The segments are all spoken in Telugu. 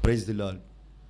ప్రైజ్ ది లార్డ్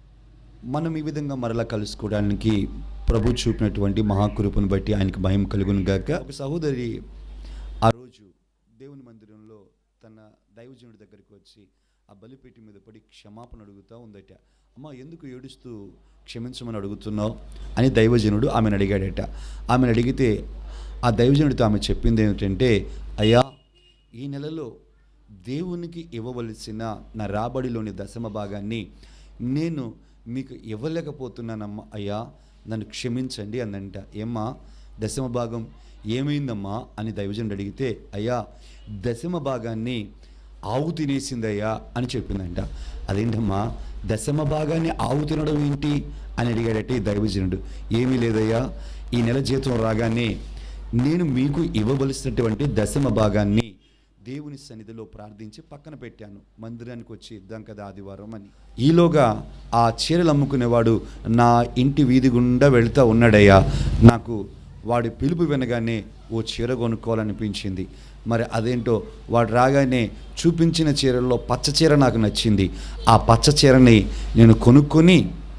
మనం ఈ విధంగా మరలా కలుసుకోవడానికి ప్రభు చూపినటువంటి మహాకృపను బట్టి ఆయనకి భయం కలుగును గాక ఒక సహోదరి ఆ రోజు దేవుని మందిరంలో తన దైవజనుడి దగ్గరికి వచ్చి ఆ బలిపేటి మీద పడి క్షమాపణ అడుగుతూ ఉందట అమ్మ ఎందుకు ఏడుస్తూ క్షమించమని అడుగుతున్నావు అని దైవజనుడు ఆమెను అడిగాడట ఆమెను అడిగితే ఆ దైవజనుడితో ఆమె చెప్పింది ఏమిటంటే అయ్యా ఈ నెలలో దేవునికి ఇవ్వవలసిన నా రాబడిలోని దశమ భాగాన్ని నేను మీకు ఇవ్వలేకపోతున్నానమ్మా అయ్యా నన్ను క్షమించండి అందంట ఏమ్మా దశమ భాగం ఏమైందమ్మా అని దైవజనుడు అడిగితే అయ్యా దశమ భాగాన్ని ఆవు తినేసిందయ్యా అని చెప్పిందంట అదేంటమ్మా దశమ భాగాన్ని ఆవు తినడం ఏంటి అని అడిగాడట ఈ దైవజనుడు ఏమీ లేదయ్యా ఈ నెల జీతం రాగానే నేను మీకు ఇవ్వవలసినటువంటి దశమ భాగాన్ని దేవుని సన్నిధిలో ప్రార్థించి పక్కన పెట్టాను మందిరానికి వచ్చి ఇద్దాం కదా ఆదివారం అని ఈలోగా ఆ చీరలు అమ్ముకునేవాడు నా ఇంటి వీధి గుండా వెళ్తా ఉన్నాడయ్యా నాకు వాడి పిలుపు వినగానే ఓ చీర కొనుక్కోవాలనిపించింది మరి అదేంటో వాడు రాగానే చూపించిన చీరల్లో పచ్చ చీర నాకు నచ్చింది ఆ పచ్చ చీరని నేను కొనుక్కొని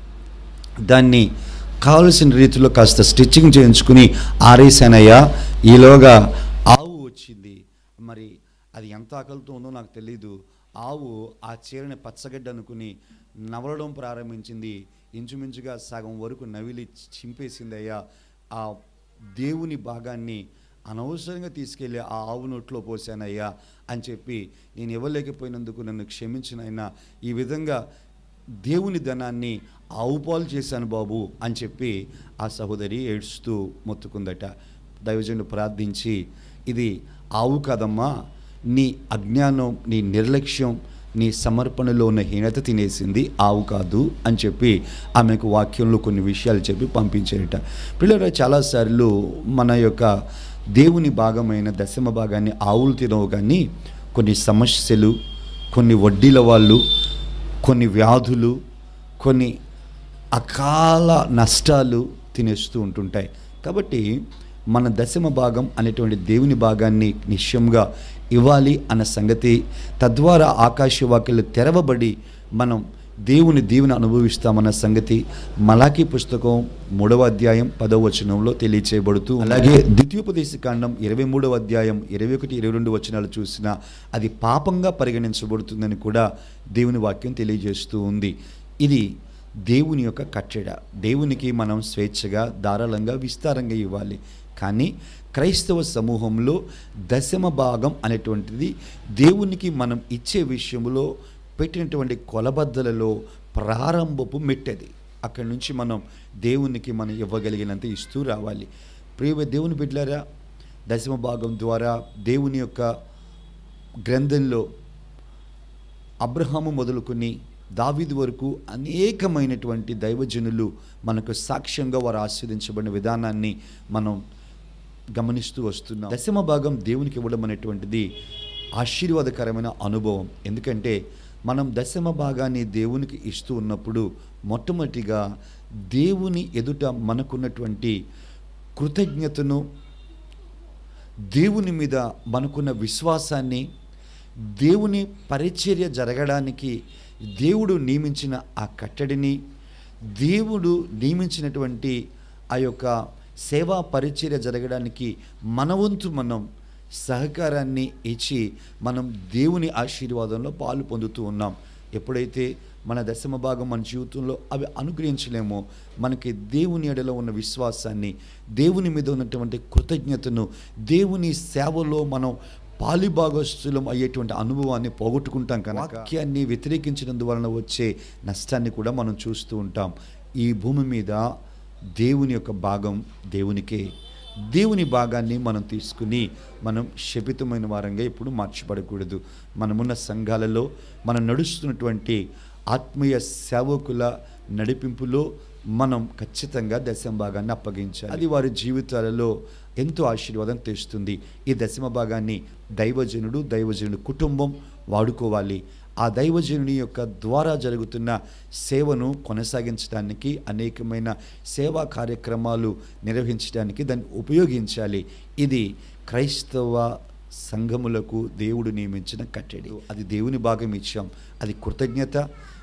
దాన్ని కావలసిన రీతిలో కాస్త స్టిచ్చింగ్ చేయించుకుని ఆరేసానయ్యా ఈలోగా ఆవు వచ్చింది మరి అది ఎంత ఆకలితో ఉందో నాకు తెలీదు ఆవు ఆ చీరని పచ్చగడ్డ అనుకుని నవలడం ప్రారంభించింది ఇంచుమించుగా సగం వరకు నవిలి చింపేసిందయ్యా ఆ దేవుని భాగాన్ని అనవసరంగా తీసుకెళ్ళి ఆ ఆవు నోట్లో పోసానయ్యా అని చెప్పి నేను ఇవ్వలేకపోయినందుకు నన్ను క్షమించినైనా ఈ విధంగా దేవుని ధనాన్ని ఆవు పాలు చేశాను బాబు అని చెప్పి ఆ సహోదరి ఏడుస్తూ మొత్తుకుందట దైవజనుడు ప్రార్థించి ఇది ఆవు కాదమ్మా నీ అజ్ఞానం నీ నిర్లక్ష్యం నీ సమర్పణలో ఉన్న హీనత తినేసింది ఆవు కాదు అని చెప్పి ఆమెకు వాక్యంలో కొన్ని విషయాలు చెప్పి పంపించారట పిల్లలు చాలాసార్లు మన యొక్క దేవుని భాగమైన దశమ భాగాన్ని ఆవులు తినవు కానీ కొన్ని సమస్యలు కొన్ని వడ్డీల వాళ్ళు కొన్ని వ్యాధులు కొన్ని అకాల నష్టాలు తినేస్తూ ఉంటుంటాయి కాబట్టి మన దశమ భాగం అనేటువంటి దేవుని భాగాన్ని నిశ్చయంగా ఇవ్వాలి అన్న సంగతి తద్వారా ఆకాశవాక్యలు తెరవబడి మనం దేవుని దీవెన అనుభవిస్తామన్న సంగతి మలాకీ పుస్తకం మూడవ అధ్యాయం పదవ వచనంలో తెలియచేయబడుతూ అలాగే ద్వితీయోపదేశ కాండం ఇరవై మూడవ అధ్యాయం ఇరవై ఒకటి ఇరవై రెండు వచనాలు చూసినా అది పాపంగా పరిగణించబడుతుందని కూడా దేవుని వాక్యం తెలియజేస్తూ ఉంది ఇది దేవుని యొక్క కట్టడ దేవునికి మనం స్వేచ్ఛగా ధారాళంగా విస్తారంగా ఇవ్వాలి కానీ క్రైస్తవ సమూహంలో దశమ భాగం అనేటువంటిది దేవునికి మనం ఇచ్చే విషయంలో పెట్టినటువంటి కొలబద్దలలో ప్రారంభపు మెట్టది అక్కడి నుంచి మనం దేవునికి మనం ఇవ్వగలిగినంత ఇస్తూ రావాలి ప్రియ దేవుని బిడ్డలారా దశమ భాగం ద్వారా దేవుని యొక్క గ్రంథంలో అబ్రహాము మొదలుకొని దావీదు వరకు అనేకమైనటువంటి దైవజనులు మనకు సాక్ష్యంగా వారు ఆస్వాదించబడిన విధానాన్ని మనం గమనిస్తూ వస్తున్నాం దశమ భాగం దేవునికి ఇవ్వడం అనేటువంటిది ఆశీర్వాదకరమైన అనుభవం ఎందుకంటే మనం దశమ భాగాన్ని దేవునికి ఇస్తూ ఉన్నప్పుడు మొట్టమొదటిగా దేవుని ఎదుట మనకున్నటువంటి కృతజ్ఞతను దేవుని మీద మనకున్న విశ్వాసాన్ని దేవుని పరిచర్య జరగడానికి దేవుడు నియమించిన ఆ కట్టడిని దేవుడు నియమించినటువంటి ఆ యొక్క సేవా పరిచర్య జరగడానికి మన వంతు మనం సహకారాన్ని ఇచ్చి మనం దేవుని ఆశీర్వాదంలో పాలు పొందుతూ ఉన్నాం ఎప్పుడైతే మన దశమ భాగం మన జీవితంలో అవి అనుగ్రహించలేమో మనకి దేవుని ఎడలో ఉన్న విశ్వాసాన్ని దేవుని మీద ఉన్నటువంటి కృతజ్ఞతను దేవుని సేవలో మనం పాలిభాగస్తులం అయ్యేటువంటి అనుభవాన్ని పోగొట్టుకుంటాం కనుక వాక్యాన్ని వ్యతిరేకించినందువలన వచ్చే నష్టాన్ని కూడా మనం చూస్తూ ఉంటాం ఈ భూమి మీద దేవుని యొక్క భాగం దేవునికే దేవుని భాగాన్ని మనం తీసుకుని మనం శపితమైన వారంగా ఇప్పుడు మార్చిపడకూడదు మనమున్న సంఘాలలో మనం నడుస్తున్నటువంటి ఆత్మీయ సేవకుల నడిపింపులో మనం ఖచ్చితంగా దశమ భాగాన్ని అప్పగించాలి అది వారి జీవితాలలో ఎంతో ఆశీర్వాదం తెస్తుంది ఈ దశమ భాగాన్ని దైవజనుడు దైవజనుడు కుటుంబం వాడుకోవాలి ఆ దైవజనుని యొక్క ద్వారా జరుగుతున్న సేవను కొనసాగించడానికి అనేకమైన సేవా కార్యక్రమాలు నిర్వహించడానికి దాన్ని ఉపయోగించాలి ఇది క్రైస్తవ సంఘములకు దేవుడు నియమించిన కట్టడి అది దేవుని భాగం ఇచ్చాం అది కృతజ్ఞత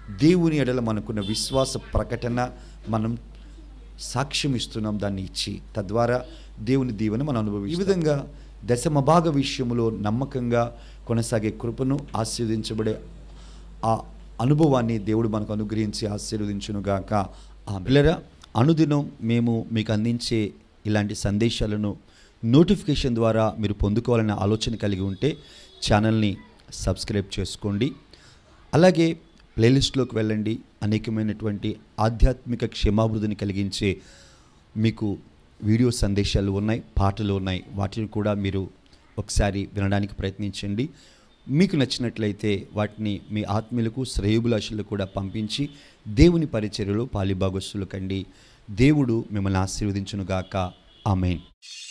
దేవుని ఎడల మనకున్న విశ్వాస ప్రకటన మనం సాక్ష్యం ఇస్తున్నాం దాన్ని ఇచ్చి తద్వారా దేవుని దీవెన మనం అనుభవి ఈ విధంగా దశమ భాగ విషయంలో నమ్మకంగా కొనసాగే కృపను ఆశీర్వదించబడే ఆ అనుభవాన్ని దేవుడు మనకు అనుగ్రహించి ఆశీర్వదించునుగాక ఆ పిల్లరా అనుదినం మేము మీకు అందించే ఇలాంటి సందేశాలను నోటిఫికేషన్ ద్వారా మీరు పొందుకోవాలనే ఆలోచన కలిగి ఉంటే ఛానల్ని సబ్స్క్రైబ్ చేసుకోండి అలాగే ప్లేలిస్ట్లోకి వెళ్ళండి అనేకమైనటువంటి ఆధ్యాత్మిక క్షేమాభివృద్ధిని కలిగించే మీకు వీడియో సందేశాలు ఉన్నాయి పాటలు ఉన్నాయి వాటిని కూడా మీరు ఒకసారి వినడానికి ప్రయత్నించండి మీకు నచ్చినట్లయితే వాటిని మీ ఆత్మీయులకు శ్రేయుభిలాషులకు కూడా పంపించి దేవుని పరిచర్యలో పాలిభాగస్సులు కండి దేవుడు మిమ్మల్ని ఆశీర్వదించునుగాక ఆమెన్